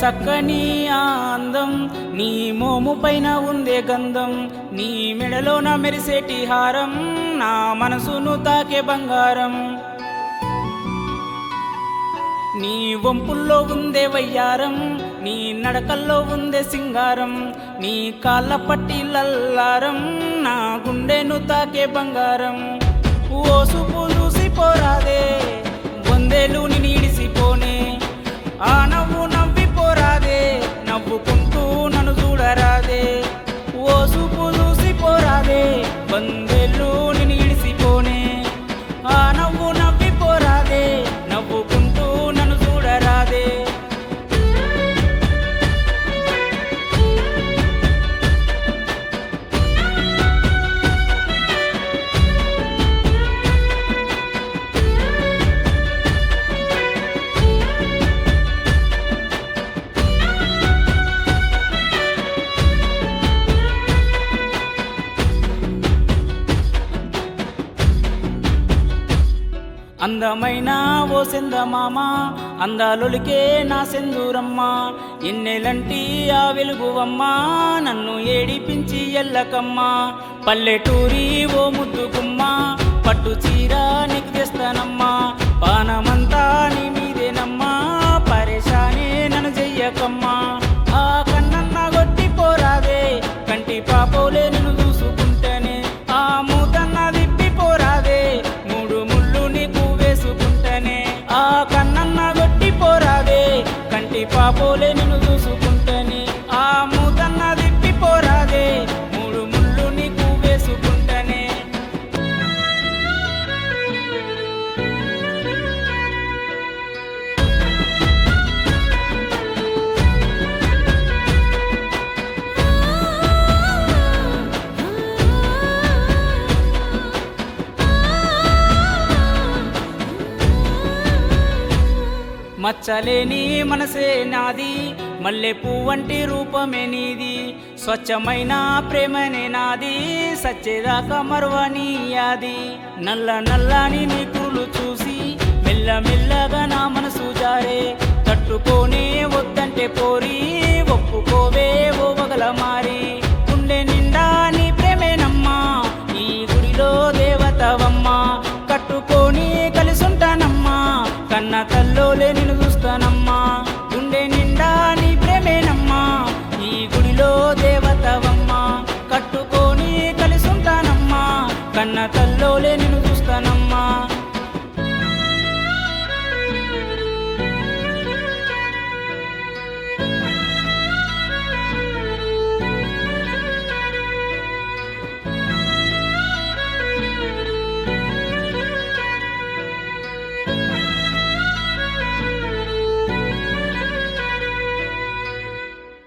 సక్కని ఆ అందం నీ మోము పైన ఉందే గంధం నీ మెడలోన మెరిసేటి హారం నా మనసును తాకే బంగారం నీ వంపుల్లో ఉందే వయ్యారం నీ నడకల్లో ఉందే సింగారం నీ కాళ్ళ పట్టి లల్లారం నా గుండెను తాకే బంగారం ఓ సూపు చూసి పోరాదే వందేలు నీడిసిపోనే ఆ నవ్వు నవ్వి పోరాదే నవ్వుకుంటూ నన్ను చూడరాదే ఓ సూపు చూసి పోరాదే వందేలు నీడిసిపోనే ఆ నవ్వు నవ్వి పోరాదే నవ్వుకుంటూ నన్ను చూడరాదే అందమైన ఓ సెందమామ అందాలొలికే నా సెందూరమ్మ ఎన్నెలంటి ఆ వెలుగువమ్మ నన్ను ఏడిపించి ఎల్లకమ్మ పల్లెటూరి ఓ ముద్దుగుమ్మ పట్టు చీర నీకు తెస్తానమ్మా పానమంతా నీ మీదేనమ్మా పరేషానే నన్ను చెయ్యకమ్మా ఆ కన్నన్న కొట్టి పోరాదే కంటి పాపోలే నిన్ను చూసుకుంటేనే ఆ మూతన్న విప్పి పోరాదే మూడు ముళ్ళు నీకు వేసుకుంటేనే ఆ కన్నన్న కొట్టి పోరాదే కంటి పాపోలే నిన్ను చూసుకుంటేనే ఆ మూతన్న విప్పి పోరాదే మూడు ముళ్ళు నీకు వేసుకుంటేనే మచ్చలేని మనసే నాది మల్లె పువ్వంటి రూపమే నీది స్వచ్ఛమైన ప్రేమనే నాది సచ్చేదాకా మరువని యాది నల్ల నల్లని నీ కురులు చూసి మెల్ల మెల్లగా నా మనసు జారే తట్టుకోనే వద్దంటే పోరి ఒప్పుకోవే ఓ వగల మారి